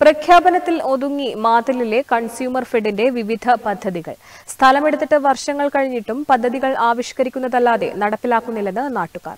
പ്രഖ്യാപനത്തിൽ ഒതുങ്ങി മാതിലിലെ കൺസ്യൂമർ ഫെഡിന്റെ വിവിധ പദ്ധതികൾ സ്ഥലമെടുത്തിട്ട് വർഷങ്ങൾ കഴിഞ്ഞിട്ടും പദ്ധതികൾ ആവിഷ്കരിക്കുന്നതല്ലാതെ നടപ്പിലാക്കുന്നില്ലെന്ന് നാട്ടുകാർ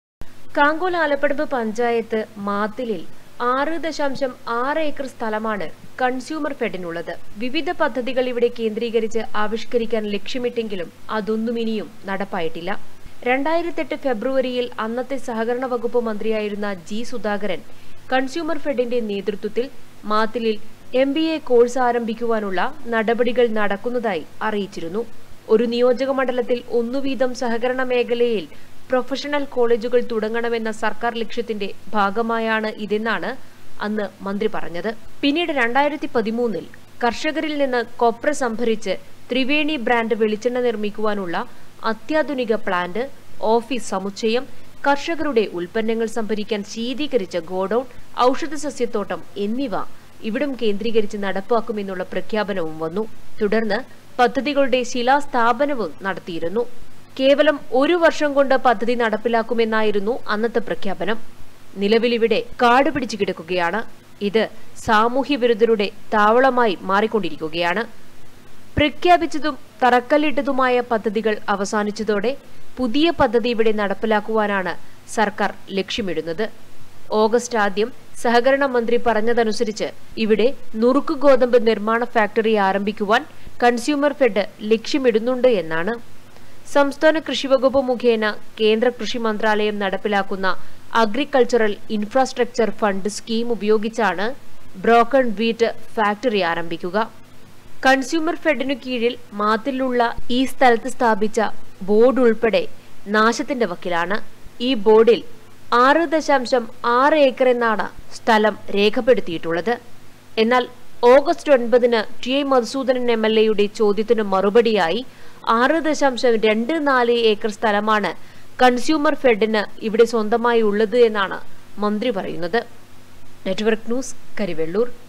കാങ്കോൽ ആലപ്പടമ്പ് പഞ്ചായത്ത് മാത്തിലിൽ ആറ് ദശാംശം ആറ് ഏക്കർ സ്ഥലമാണ് കൺസ്യൂമർ ഫെഡിനുള്ളത് വിവിധ പദ്ധതികൾ ഇവിടെ കേന്ദ്രീകരിച്ച് ആവിഷ്കരിക്കാൻ ലക്ഷ്യമിട്ടെങ്കിലും അതൊന്നും ഇനിയും നടപ്പായിട്ടില്ല രണ്ടായിരത്തെട്ട് ഫെബ്രുവരിയിൽ അന്നത്തെ സഹകരണ വകുപ്പ് മന്ത്രിയായിരുന്ന ജി സുധാകരൻ കൺസ്യൂമർ ഫെഡിന്റെ നേതൃത്വത്തിൽ മാത്തിലിൽ എം ബി എ കോഴ്സ് ആരംഭിക്കുവാനുള്ള നടപടികൾ നടക്കുന്നതായി അറിയിച്ചിരുന്നു ഒരു നിയോജക മണ്ഡലത്തിൽ ഒന്നുവീതം സഹകരണ മേഖലയിൽ പ്രൊഫഷണൽ കോളേജുകൾ തുടങ്ങണമെന്ന സർക്കാർ ലക്ഷ്യത്തിന്റെ ഭാഗമായാണ് ഇതെന്നാണ് അന്ന് മന്ത്രി പറഞ്ഞത് പിന്നീട് രണ്ടായിരത്തി പതിമൂന്നിൽ കർഷകരിൽ നിന്ന് കൊപ്ര സംഭരിച്ച് ത്രിവേണി ബ്രാൻഡ് വെളിച്ചെണ്ണ നിർമ്മിക്കുവാനുള്ള അത്യാധുനിക പ്ലാന്റ് ഓഫീസ് സമുച്ചയം കർഷകരുടെ ഉൽപ്പന്നങ്ങൾ സംഭരിക്കാൻ ശീതീകരിച്ച ഗോഡൌൺ ഔഷധ സസ്യത്തോട്ടം എന്നിവ ഇവിടം കേന്ദ്രീകരിച്ച് നടപ്പാക്കുമെന്നുള്ള പ്രഖ്യാപനവും വന്നു തുടർന്ന് പദ്ധതികളുടെ ശിലാസ്ഥാപനവും നടത്തിയിരുന്നു കേവലം ഒരു വർഷം കൊണ്ട് പദ്ധതി നടപ്പിലാക്കുമെന്നായിരുന്നു അന്നത്തെ പ്രഖ്യാപനം നിലവിലിവിടെ കാട് പിടിച്ചു കിടക്കുകയാണ് ഇത് സാമൂഹ്യ വിരുദ്ധരുടെ താവളമായി മാറിക്കൊണ്ടിരിക്കുകയാണ് പ്രഖ്യാപിച്ചതും തറക്കല്ലിട്ടതുമായ പദ്ധതികൾ അവസാനിച്ചതോടെ പുതിയ പദ്ധതി ഇവിടെ നടപ്പിലാക്കുവാനാണ് സർക്കാർ ലക്ഷ്യമിടുന്നത് ഓഗസ്റ്റ് ആദ്യം സഹകരണ മന്ത്രി പറഞ്ഞതനുസരിച്ച് ഇവിടെ നുറുക്ക് ഗോതമ്പ് നിർമ്മാണ ഫാക്ടറി ആരംഭിക്കുവാൻ കൺസ്യൂമർ ഫെഡ് ലക്ഷ്യമിടുന്നുണ്ട് എന്നാണ് സംസ്ഥാന കൃഷിവകുപ്പ് മുഖേന കേന്ദ്ര കൃഷി മന്ത്രാലയം നടപ്പിലാക്കുന്ന അഗ്രികൾച്ചറൽ ഇൻഫ്രാസ്ട്രക്ചർ ഫണ്ട് സ്കീം ഉപയോഗിച്ചാണ് ബ്രോക്കൺ വീറ്റ് ഫാക്ടറി ആരംഭിക്കുക കൺസ്യൂമർ ഫെഡിനു കീഴിൽ മാത്തിലുള്ള ഈ സ്ഥലത്ത് സ്ഥാപിച്ച ബോർഡ് ഉൾപ്പെടെ നാശത്തിന്റെ വക്കിലാണ് ഈ ബോർഡിൽ ആറ് ദശാംശം ആറ് ഏക്കർ എന്നാണ് സ്ഥലം രേഖപ്പെടുത്തിയിട്ടുള്ളത് എന്നാൽ ഓഗസ്റ്റ് ഒൻപതിന് T I Madhusoodanan M L എയുടെ ചോദ്യത്തിന് മറുപടിയായി ആറ് ദശാംശം രണ്ട് നാല് ഏക്കർ സ്ഥലമാണ് കൺസ്യൂമർ ഫെഡിന് ഇവിടെ സ്വന്തമായി ഉള്ളത് എന്നാണ് മന്ത്രി പറയുന്നത് നെറ്റ്വർക്ക് ന്യൂസ് കരിവെള്ളൂർ